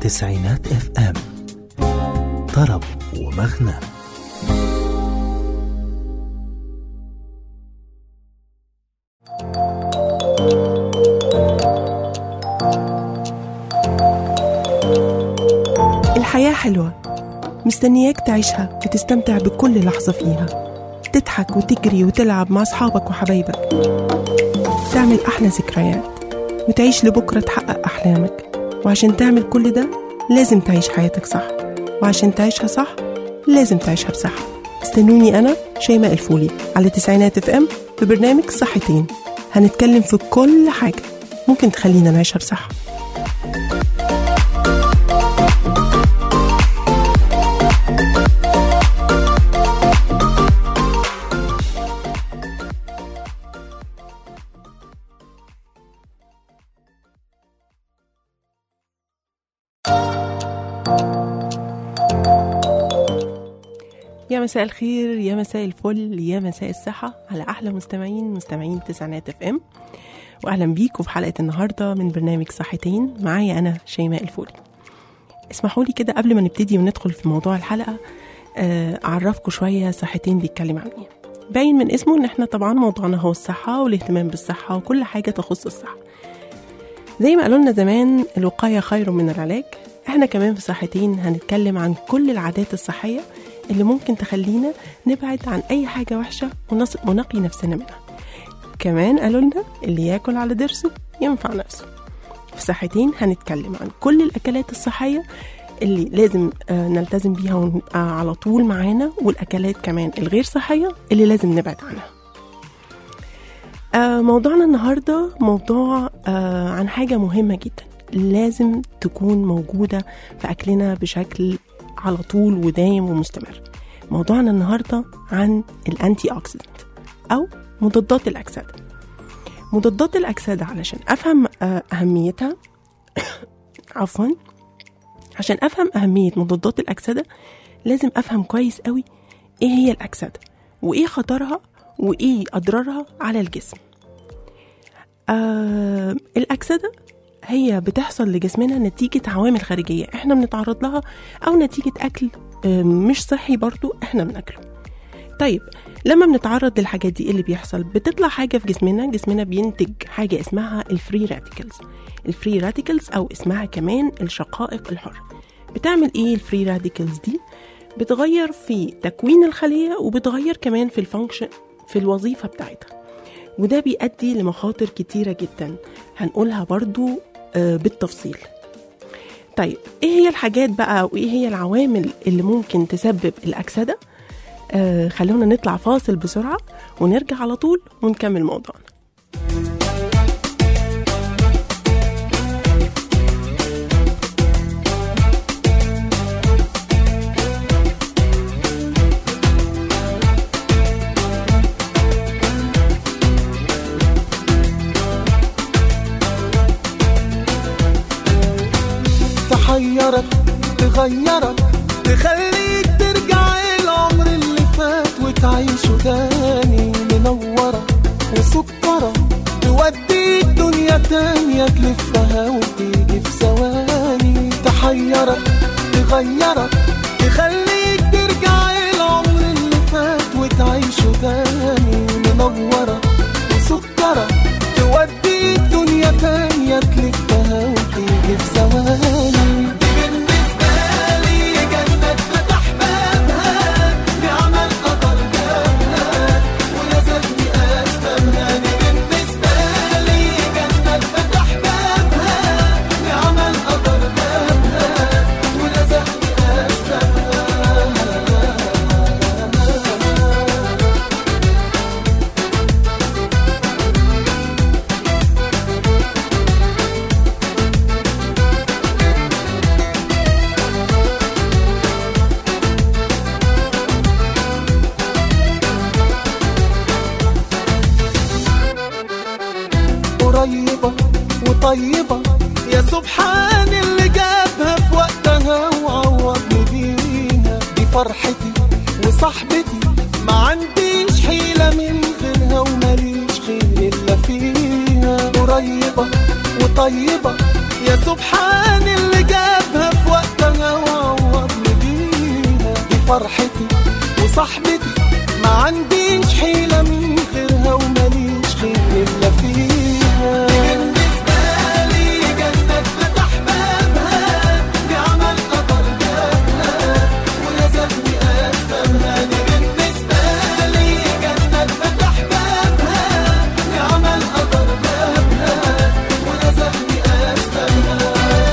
تسعينات اف ام طرب ومغنى الحياة حلوة مستنياك تعيشها وتستمتع بكل لحظة فيها تضحك وتجري وتلعب مع أصحابك وحبايبك تعمل أحلى ذكريات وتعيش لبكرة تحقق أحلامك وعشان تعمل كل ده لازم تعيش حياتك صح وعشان تعيشها صح لازم تعيشها بصحة استنوني أنا شيماء الفولي على تسعينات اف ام في برنامج صحتين هنتكلم في كل حاجة ممكن تخلينا نعيشها بصحة يا مساء الخير يا مساء الفل يا مساء الصحة على أحلى مستمعين مستمعين تسعينات اف ام وأهلا بيكم في حلقة النهاردة من برنامج صحتين معايا أنا شيماء الفولي اسمحوا لي كده قبل ما نبتدي وندخل في موضوع الحلقة آه، أعرفكم شوية صحتين بيتكلم عن إيه باين من اسمه إن إحنا طبعا موضوعنا هو الصحة والاهتمام بالصحة وكل حاجة تخص الصحة زي ما قالوا لنا زمان الوقاية خير من العلاج احنا كمان في صحتين هنتكلم عن كل العادات الصحية اللي ممكن تخلينا نبعد عن أي حاجة وحشة ونص- ونقي نفسنا منها كمان قالوا لنا اللي ياكل على ضرسه ينفع نفسه في صحتين هنتكلم عن كل الأكلات الصحية اللي لازم آه، نلتزم بيها ونبقى على طول معانا والأكلات كمان الغير صحية اللي لازم نبعد عنها آه، موضوعنا النهاردة موضوع آه، عن حاجة مهمة جدا لازم تكون موجودة في أكلنا بشكل على طول ودايم ومستمر موضوعنا النهاردة عن الأنتي أوكسيدنت أو مضادات الأكسدة مضادات الأكسدة علشان أفهم آه، أهميتها عفوا عشان أفهم أهمية مضادات الأكسدة لازم أفهم كويس قوي إيه هي الأكسدة وإيه خطرها وإيه أضرارها على الجسم آه الأكسدة هي بتحصل لجسمنا نتيجة عوامل خارجية احنا بنتعرض لها أو نتيجة أكل آه، مش صحي برضو احنا بناكله طيب لما بنتعرض للحاجات دي إيه اللي بيحصل بتطلع حاجة في جسمنا جسمنا بينتج حاجة اسمها الفري راديكلز الفري راديكلز أو اسمها كمان الشقائق الحرة بتعمل ايه الفري راديكلز دي بتغير في تكوين الخلية وبتغير كمان في الفانكشن في الوظيفة بتاعتها وده بيؤدي لمخاطر كتيرة جدا هنقولها برضو آه، بالتفصيل طيب ايه هي الحاجات بقى وايه هي العوامل اللي ممكن تسبب الأكسدة آه خلونا نطلع فاصل بسرعة ونرجع على طول ونكمل موضوعنا تحيرك تغيرك تخليك ترجع العمر اللي فات وتعيشه تاني منورة وسكرة توديك دنيا تانية تلفها وتيجي في ثواني تحيرك تغيرك تخليك ترجع العمر اللي فات وتعيشه تاني منورة وسكرة توديك دنيا تانية تلفها وتيجي في ثواني دي بالنسبة لي جنة فتح بابها بعمل قدر جابها ولازمني أستنى دي بالنسبة لي جنة فتح بابها بعمل قدر جابها ولازمني أستنى قريبة وطيبة يا سبحان اللي جابها في وقتها وعوضني بيها دي فرحتي وصاحبتي ما عنديش حيلة من غيرها وماليش خير إلا فيها قريبة وطيبة يا سبحان اللي جابها في فرحتي وصاحبتي ما عنديش حيلة من غيرها وماليش خير إلا فيها بالنسبة لي جنة فتح بابها بعمل قدر جابها ولازمني أسبابها دي بالنسبة لي جنة فتح بابها بعمل قدر جابها ولازمني أسبابها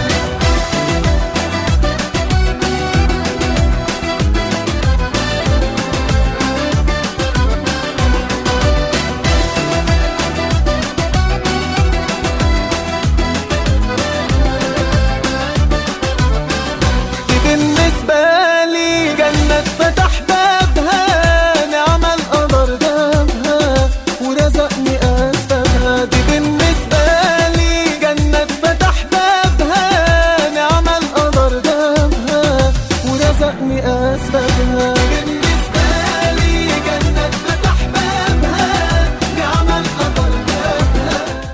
دي بالنسبة لي جنة فتح بابها نعم القدر جابها ورزقني أسبابها دي بالنسبة لي جنة فتح بابها نعم القدر جابها ورزقني أسبابها بالنسبة لي جنة فتح بابها نعم القدر جابها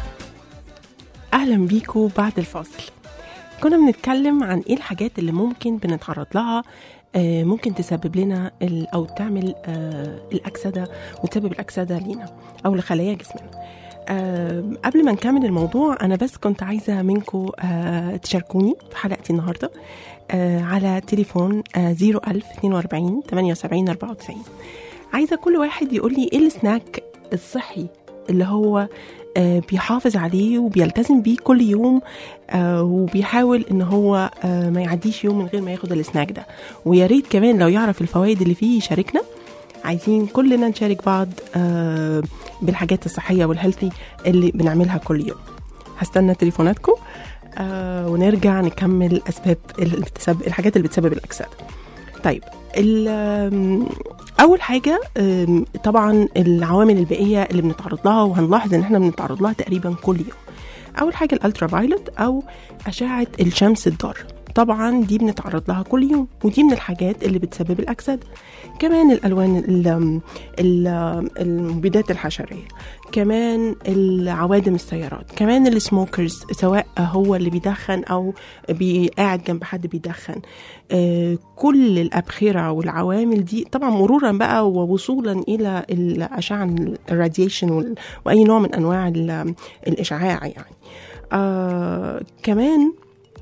اهلا بيكم بعد الفاصل كنا بنتكلم عن ايه الحاجات اللي ممكن بنتعرض لها آه، ممكن تسبب لنا ال- او تعمل آه، الاكسده وتسبب الاكسده لينا او لخلايا جسمنا آه، قبل ما نكمل الموضوع انا بس كنت عايزه منكم تشاركوني في حلقتي النهارده آه، على تليفون آه، 01042 78 94 عايزه كل واحد يقول لي ايه السناك الصحي اللي هو آه، بيحافظ عليه وبيلتزم بيه كل يوم آه، وبيحاول ان هو آه، ما يعديش يوم من غير ما ياخد السناك ده ويا ريت كمان لو يعرف الفوائد اللي فيه يشاركنا عايزين كلنا نشارك بعض آه، بالحاجات الصحيه والهيلثي اللي بنعملها كل يوم هستنى تليفوناتكم آه، ونرجع نكمل اسباب اللي بتسبب الحاجات اللي بتسبب الاكسده طيب ال- آم، اول حاجه آم، طبعا العوامل البيئيه اللي بنتعرض لها وهنلاحظ ان احنا بنتعرض لها تقريبا كل يوم اول حاجه الالترا فايلوت او اشعه الشمس الضاره طبعا دي بنتعرض لها كل يوم ودي من الحاجات اللي بتسبب الاكسده كمان الالوان ال- ال- المبيدات الحشريه كمان العوادم السيارات كمان السموكرز سواء هو اللي بيدخن او بي- قاعد جنب حد بيدخن آه، كل الابخره والعوامل دي طبعا مرورا بقى ووصولا الى الاشعه الراديشن وال- واي نوع من انواع ال- الاشعاع يعني آه كمان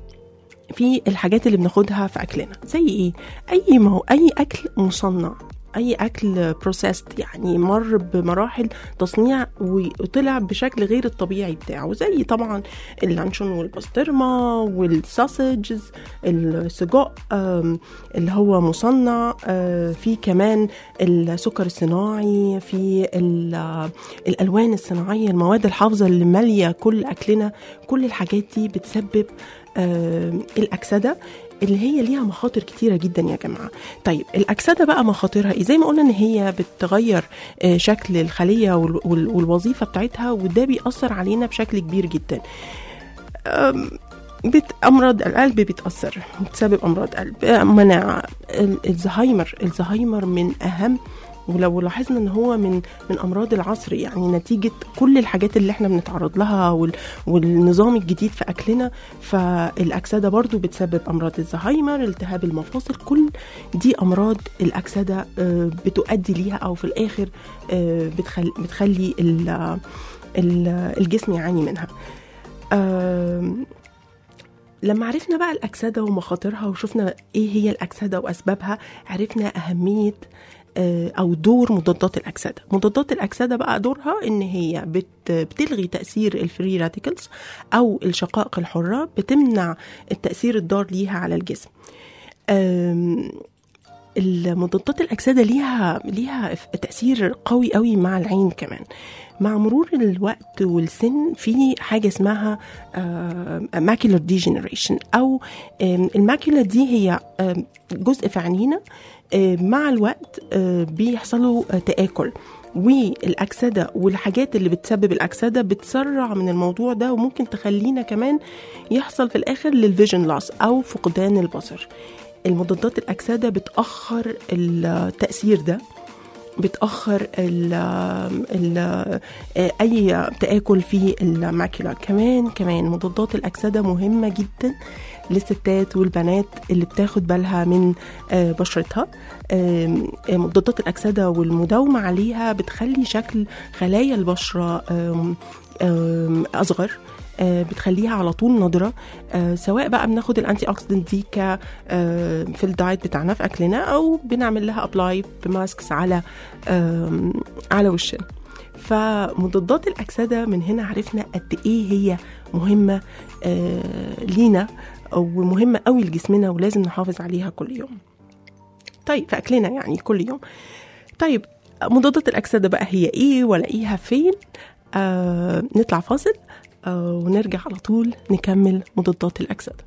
في الحاجات اللي بناخدها في اكلنا زي ايه اي ما هو اي اكل مصنع اي اكل بروسيسد يعني مر بمراحل تصنيع وطلع بشكل غير الطبيعي بتاعه زي طبعا اللانشون والبسطرمه والساسجز السجق آم، اللي هو مصنع آه، في كمان السكر الصناعي في ال- الالوان الصناعيه المواد الحافظه اللي ماليه كل اكلنا كل الحاجات دي بتسبب آم، الاكسده اللي هي ليها مخاطر كتيره جدا يا جماعه طيب الاكسده بقى مخاطرها ايه زي ما قلنا ان هي بتغير آه، شكل الخليه وال- وال- والوظيفه بتاعتها وده بيأثر علينا بشكل كبير جدا أم، بت امراض القلب بتاثر بتسبب امراض قلب آه، مناعه ال- الزهايمر الزهايمر من اهم ولو لاحظنا ان هو من من امراض العصر يعني نتيجه كل الحاجات اللي احنا بنتعرض لها وال والنظام الجديد في اكلنا فالاكسده برضو بتسبب امراض الزهايمر التهاب المفاصل كل دي امراض الاكسده آه، بتؤدي ليها او في الاخر آه، بتخلي بتخلي ال- ال- الجسم يعاني منها آم، لما عرفنا بقى الأكسدة ومخاطرها وشفنا إيه هي الأكسدة وأسبابها عرفنا أهمية آه، أو دور مضادات الأكسدة مضادات الأكسدة بقى دورها إن هي بت بتلغي تأثير الفري راديكلز أو الشقائق الحرة بتمنع التأثير الضار ليها على الجسم آم، المضادات الأكسدة ليها ليها تأثير قوي قوي مع العين كمان مع مرور الوقت والسن في حاجة اسمها ماكيولر ديجنريشن أو آم، الماكيولا دي هي آم، جزء في عينينا آم، مع الوقت آه، بيحصلوا آه، تآكل والأكسدة والحاجات اللي بتسبب الأكسدة بتسرع من الموضوع ده وممكن تخلينا كمان يحصل في الآخر للفيجن لاس أو فقدان البصر المضادات الأكسدة بتأخر التأثير ده بتأخر ال ال أي تآكل في الماكيولا كمان كمان مضادات الأكسدة مهمة جدا للستات والبنات اللي بتاخد بالها من آه، بشرتها آم، آه، مضادات الأكسدة والمداومة عليها بتخلي شكل خلايا البشرة آم، آم، أصغر آه، بتخليها على طول نضرة آه، سواء بقى بناخد الانتي اوكسيدنت دي ك آه، في الدايت بتاعنا في اكلنا او بنعمل لها ابلاي بماسكس على آم، على وشنا فمضادات الاكسده من هنا عرفنا قد ايه هي مهمه آه، لينا ومهمه قوي لجسمنا ولازم نحافظ عليها كل يوم طيب في اكلنا يعني كل يوم طيب مضادات الاكسده بقى هي ايه والاقيها فين آه نطلع فاصل آه ونرجع على طول نكمل مضادات الاكسده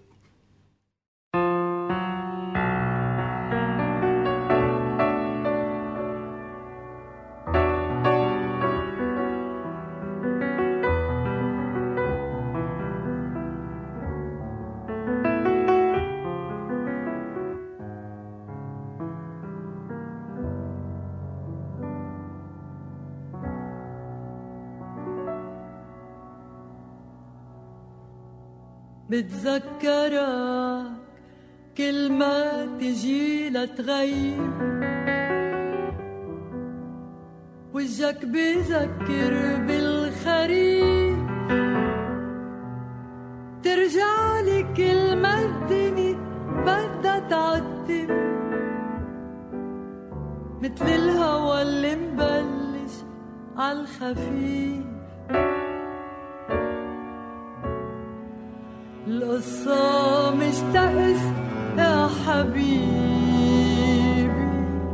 بتذكرك كل ما تجي لتغيب وجهك بذكر بالخريف ترجع لي كل ما الدنيا بدها تعتم مثل الهوى اللي مبلش عالخفيف القصة مش تأس يا حبيبي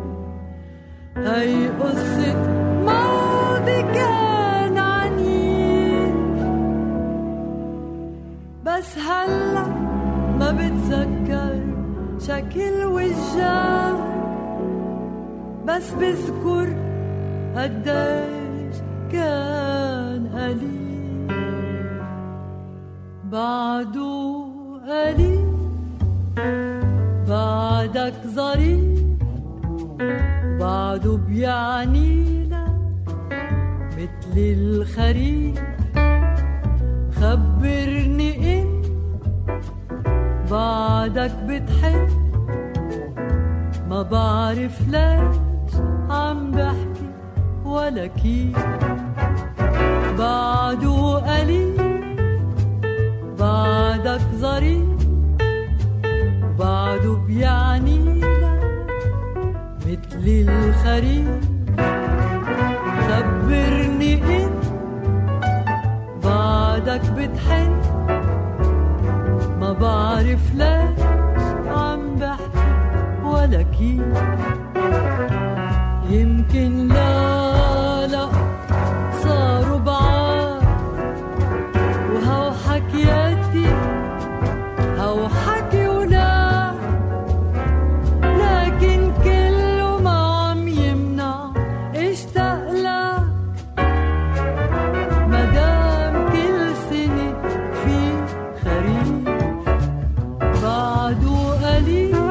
هي قصة ماضي كان عنيف بس هلا ما بتذكر شكل وجهك بس بذكر قديش كان قليل بعده قليل بعدك ظريف بعده بيعني لك مثل الخريف خبرني ان بعدك بتحب ما بعرف ليش عم بحكي ولا كيف بعده قليل بعدك ظريف بعده بيعني لك مثل الخريف خبرني ان بعدك بتحن ما بعرف ليش عم بحكي ولا كيف يمكن لا لا صاروا بعاد وهو حكياتي هو حكي ولا لكن كله ما عم يمنع اشتاق لك مدام كل سنة في خريف بعده قليل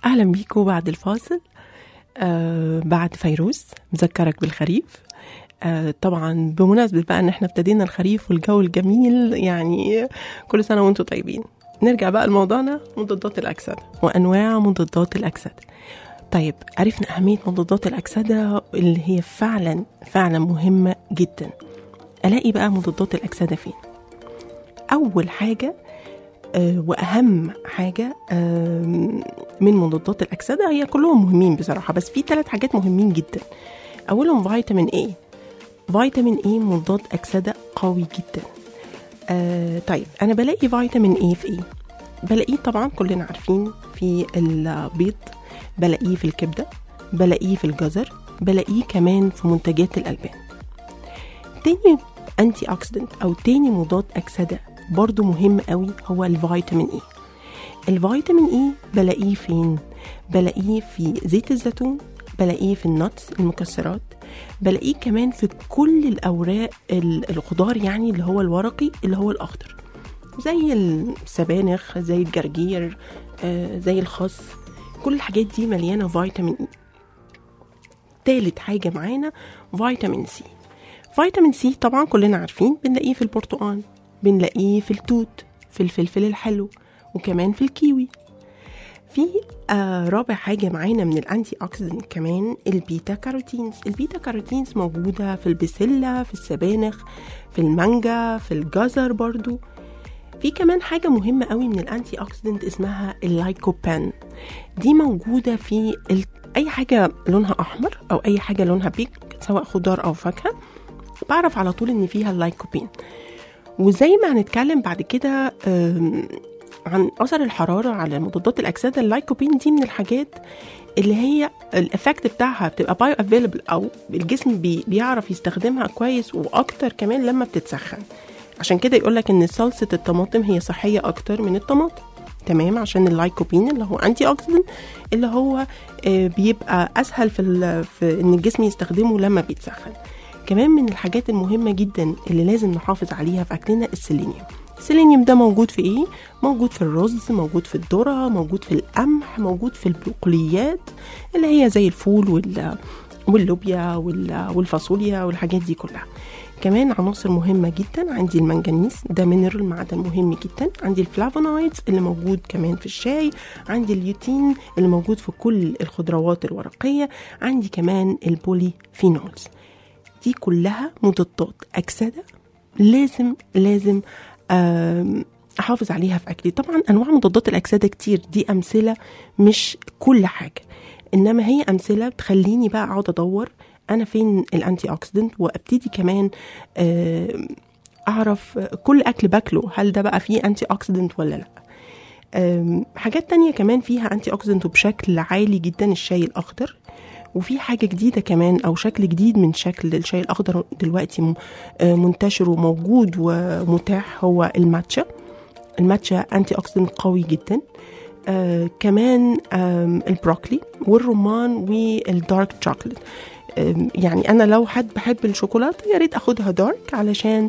أهلا بيكم بعد الفاصل آه بعد فيروز مذكرك بالخريف آه طبعا بمناسبة بقى ان احنا ابتدينا الخريف والجو الجميل يعني كل سنة وانتم طيبين نرجع بقى لموضوعنا مضادات الأكسدة وأنواع مضادات الأكسدة طيب عرفنا أهمية مضادات الأكسدة اللي هي فعلا فعلا مهمة جدا ألاقي بقى مضادات الأكسدة فين أول حاجة آه، واهم حاجه آم، من مضادات الاكسده هي كلهم مهمين بصراحه بس في ثلاث حاجات مهمين جدا اولهم فيتامين اي فيتامين اي مضاد اكسده قوي جدا آه طيب انا بلاقي فيتامين اي في ايه بلاقيه طبعا كلنا عارفين في البيض بلاقيه في الكبده بلاقيه في الجزر بلاقيه كمان في منتجات الالبان تاني انتي اوكسيدنت او تاني مضاد اكسده برضو مهم قوي هو الفيتامين اي الفيتامين اي بلاقيه فين بلاقيه في زيت الزيتون بلاقيه في النتس المكسرات بلاقيه كمان في كل الاوراق ال- الخضار يعني اللي هو الورقي اللي هو الاخضر زي السبانخ زي الجرجير آه، زي الخس كل الحاجات دي مليانه فيتامين اي تالت حاجه معانا فيتامين سي فيتامين سي طبعا كلنا عارفين بنلاقيه في البرتقال بنلاقيه في التوت في الفلفل الحلو وكمان في الكيوي في آه رابع حاجة معانا من الأنتي أوكسيدنت كمان البيتا كاروتينز البيتا كاروتينز موجودة في البسلة في السبانخ في المانجا في الجزر برضو في كمان حاجة مهمة قوي من الأنتي أوكسيدنت اسمها اللايكوبان دي موجودة في ال... أي حاجة لونها أحمر أو أي حاجة لونها بيك سواء خضار أو فاكهة بعرف على طول إن فيها اللايكوبين وزي ما هنتكلم بعد كده آم، عن اثر الحراره على مضادات الاكسده اللايكوبين دي من الحاجات اللي هي الافكت بتاعها بتبقى بايو افيلبل او الجسم بي بيعرف يستخدمها كويس واكتر كمان لما بتتسخن عشان كده يقول لك ان صلصه الطماطم هي صحيه اكتر من الطماطم تمام عشان اللايكوبين اللي هو انتي اوكسيدنت اللي هو آه، بيبقى اسهل في, ال- في ان الجسم يستخدمه لما بيتسخن كمان من الحاجات المهمة جدا اللي لازم نحافظ عليها في أكلنا السيلينيوم السيلينيوم ده موجود في ايه؟ موجود في الرز موجود في الذرة موجود في القمح موجود في البقوليات اللي هي زي الفول وال واللوبيا وال- والفاصوليا والحاجات دي كلها كمان عناصر مهمة جدا عندي المنجنيز ده مينرال معدن مهم جدا عندي الفلافونويدز اللي موجود كمان في الشاي عندي اليوتين اللي موجود في كل الخضروات الورقية عندي كمان البولي فينولز دي كلها مضادات أكسدة لازم لازم آم، أحافظ عليها في أكلي طبعا أنواع مضادات الأكسدة كتير دي أمثلة مش كل حاجة إنما هي أمثلة بتخليني بقى أقعد أدور أنا فين الأنتي أوكسيدنت وأبتدي كمان آم، أعرف كل أكل باكله هل ده بقى فيه أنتي أوكسيدنت ولا لأ أم، حاجات تانية كمان فيها أنتي أوكسيدنت بشكل عالي جدا الشاي الأخضر وفي حاجة جديدة كمان أو شكل جديد من شكل الشاي الأخضر دلوقتي م- آه، منتشر وموجود ومتاح هو الماتشا الماتشا أنتي أوكسيدنت قوي جدا آه كمان آم، البروكلي والرمان والدارك شوكليت آم، يعني انا لو حد بحب الشوكولاته يا ريت اخدها دارك علشان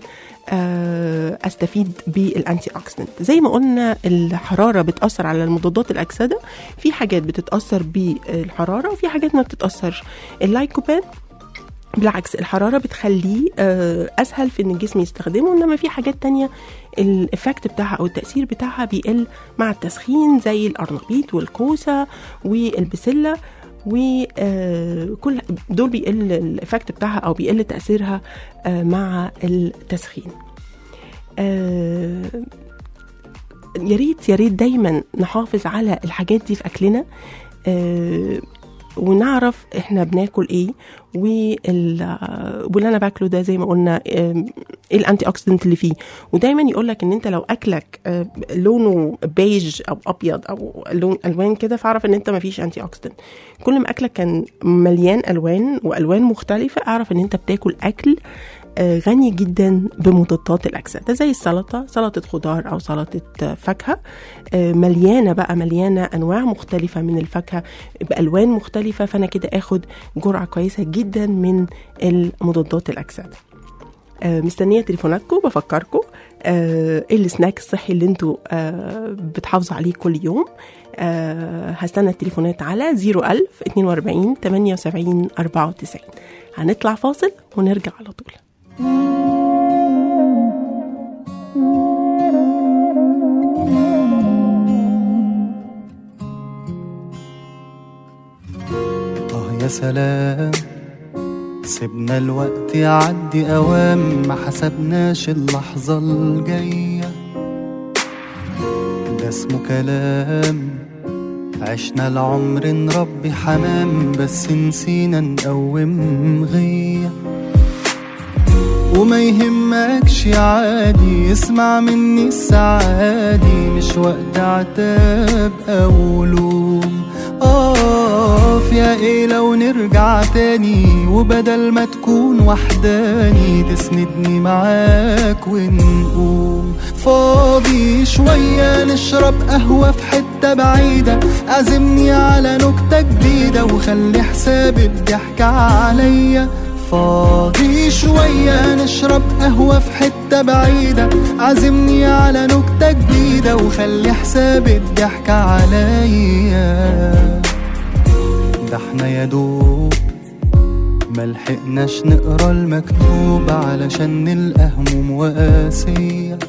آه، استفيد بالانتي اوكسيدنت زي ما قلنا الحراره بتاثر على المضادات الاكسده في حاجات بتتاثر بالحراره وفي حاجات ما بتتاثرش اللايكوبان بالعكس الحرارة بتخليه آه، أسهل في إن الجسم يستخدمه إنما في حاجات تانية الإفكت بتاعها أو التأثير بتاعها بيقل مع التسخين زي القرنبيط والكوسة والبسلة وكل دول بيقل الإفكت بتاعها أو بيقل تأثيرها آه، مع التسخين آه، يا ريت يا ريت دايما نحافظ على الحاجات دي في أكلنا آه، ونعرف احنا بناكل ايه وال- واللي انا باكله ده زي ما قلنا آم، ايه الانتي اوكسيدنت اللي فيه ودايما يقول لك ان انت لو اكلك آه، لونه بيج او ابيض او لون الوان كده فاعرف ان انت ما فيش انتي اوكسيدنت كل ما اكلك كان مليان الوان والوان مختلفه اعرف ان انت بتاكل اكل آه، غني جدا بمضادات الاكسده زي السلطه سلطه خضار او سلطه آه، فاكهه آه، مليانه بقى مليانه انواع مختلفه من الفاكهه بالوان مختلفه فانا كده اخد جرعه كويسه جدا من المضادات الاكسده آه، مستنيه تليفوناتكم بفكركم آه، ايه السناك الصحي اللي انتوا آه، بتحافظوا عليه كل يوم آه هستنى التليفونات على 01000 42 78 94 هنطلع فاصل ونرجع على طول آه يا سلام سيبنا الوقت يعدي أوام ما حسبناش اللحظة الجاية ده اسمه كلام عشنا العمر نربي حمام بس نسينا نقوم غيه وما يهمكش عادي اسمع مني السعادي مش وقت عتاب او لوم اقف يا ايه لو نرجع تاني وبدل ما تكون وحداني تسندني معاك ونقوم فاضي شوية نشرب قهوة في حتة بعيدة عزمني على نكتة جديدة وخلي حساب الضحك عليا فاضي شوية نشرب قهوة في حتة بعيدة عزمني على نكتة جديدة وخلي حساب الضحك عليا ده احنا يا دوب ملحقناش نقرا المكتوب علشان نلقى هموم وقاسية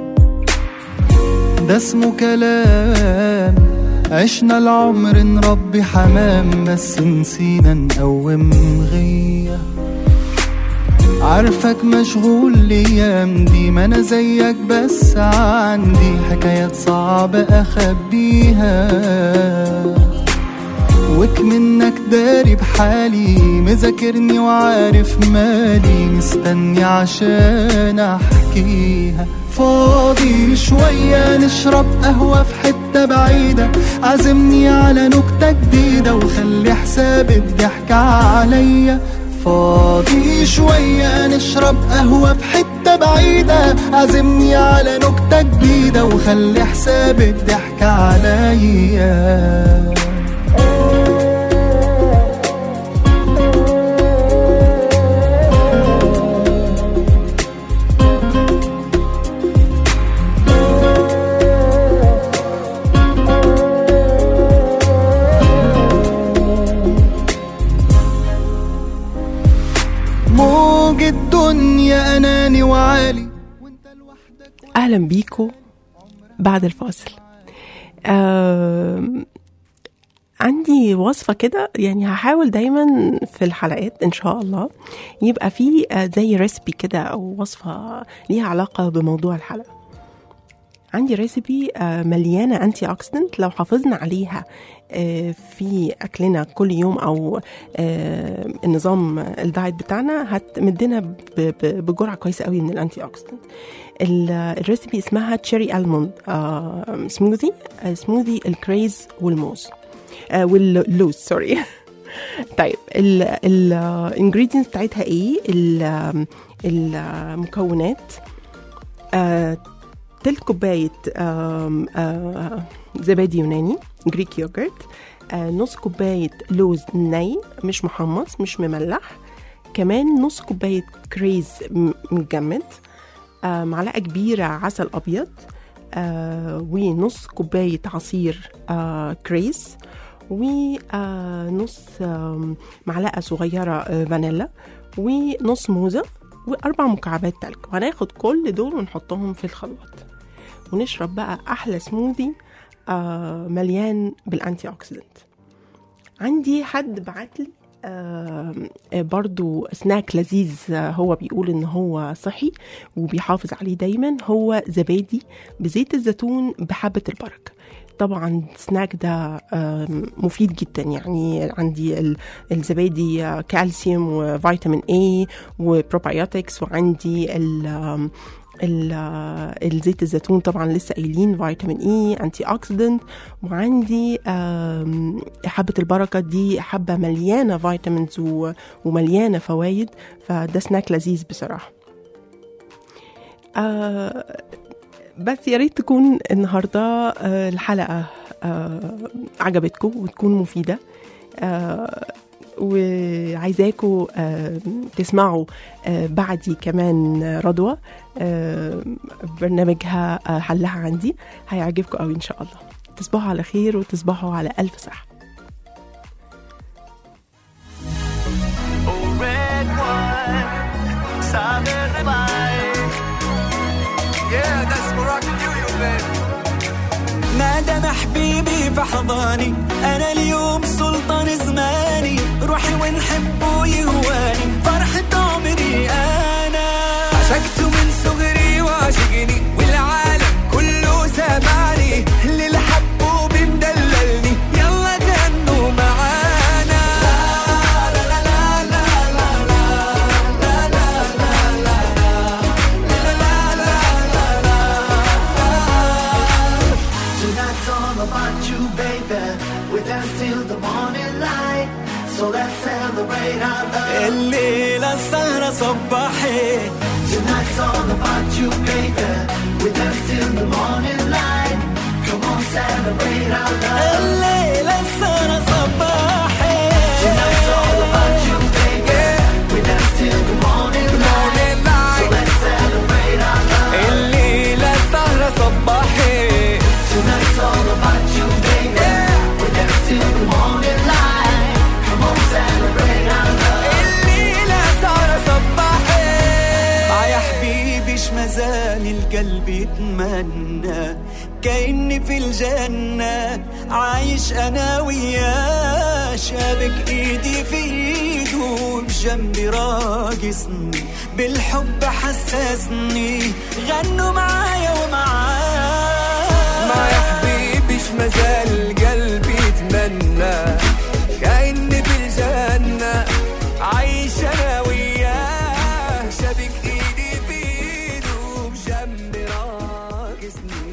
ده اسمه كلام عشنا العمر نربي حمام بس نسينا نقوم غيه عارفك مشغول الايام دي ما انا زيك بس عندي حكايات صعبة اخبيها وك منك داري بحالي مذاكرني وعارف مالي مستني عشان احكيها فاضي شوية نشرب قهوة في حتة بعيدة عزمني على نكتة جديدة وخلي حساب الضحك عليا فاضي شوية نشرب قهوة في حتة بعيدة عزمني على نكتة جديدة وخلي حساب الضحك عليا موج الدنيا اناني وعالي وانت لوحدك اهلا بيكم بعد الفاصل آم، عندي وصفة كده يعني هحاول دايما في الحلقات ان شاء الله يبقى في آه، زي ريسبي كده او وصفة ليها علاقة بموضوع الحلقة عندي ريسبي آه، مليانة انتي اوكسيدنت لو حافظنا عليها آه، في اكلنا كل يوم او آه، النظام الدايت بتاعنا هتمدنا ب- ب- بجرعة كويسة قوي من الانتي اوكسيدنت ال- الريسبي اسمها تشيري الموند آه، سموذي آه، سموذي الكريز والموز آه، واللوز سوري طيب الانجريدينتس بتاعتها ايه ال- المكونات آه، تلت كوباية آم، آه، زبادي يوناني جريك يوجرت آه، نص كوباية لوز ني مش محمص مش مملح كمان نص كوباية كريز م- متجمد آه، معلقة كبيرة عسل أبيض آه، ونص كوباية عصير آه، كريز ونص معلقة صغيرة آه، فانيلا ونص موزة وأربع مكعبات تلج وهناخد كل دول ونحطهم في الخلاط ونشرب بقى أحلى سموذي آه، مليان بالأنتي أوكسيدنت عندي حد بعتلي آه، آه، برضو سناك لذيذ آه، هو بيقول ان هو صحي وبيحافظ عليه دايما هو زبادي بزيت الزيتون بحبة البركة طبعا السناك ده آم، مفيد جدا يعني عندي ال- الزبادي آه، كالسيوم وفيتامين اي وبروبايوتكس وعندي ال آم، ال- آه، الزيت الزيتون طبعا لسه قايلين فيتامين اي انتي اوكسيدنت وعندي آم، حبة البركة دي حبة مليانة فيتامينز و- ومليانة فوائد فده سناك لذيذ بصراحة آه بس يا ريت تكون النهارده آه، الحلقه آه، عجبتكم وتكون مفيده آه، وعايزاكم آه، تسمعوا آه، بعدي كمان رضوى آه، برنامجها آه، حلها عندي هيعجبكم قوي ان شاء الله تصبحوا على خير وتصبحوا على ألف صحة red wine, strawberry wine. Yeah, that's Moroccan Union, baby. ما دام حبيبي في حضاني انا اليوم سلطان زماني روحي ونحبه يهواني فرحة عمري انا عشقته من صغري وعشقني والعالم كله سامعني اللي الحبه بمدللني يلا غنوا معانا لا لا لا لا لا لا لا لا لا لا لا Tonight's all about you, baby. We dance till the morning light. So let's celebrate our love. الليلة السهرة صباحي Tonight's all about you, baby. We dance till the morning light. Come on, celebrate our love. الليلة السهرة صباحي Tonight's all about you, baby. We dance till the morning light. So let's celebrate our love. الليلة السهرة صباحي Tonight's all about you, baby. We dance till the morning light. Come on, celebrate our love. الليلة السهرة صباحي آه يا حبيبي ايش مازال القلب يتمنى كأني في الجنة عايش أنا وياه شابك إيدي في إيده بجنبي راقصني بالحب حسسني غنوا معايا ومعاه ما يا حبيبي ايش مازال قلبي يتمنى كأني في الجنة عايش أنا وياه شابك إيدي في إيده بجنبي راقصني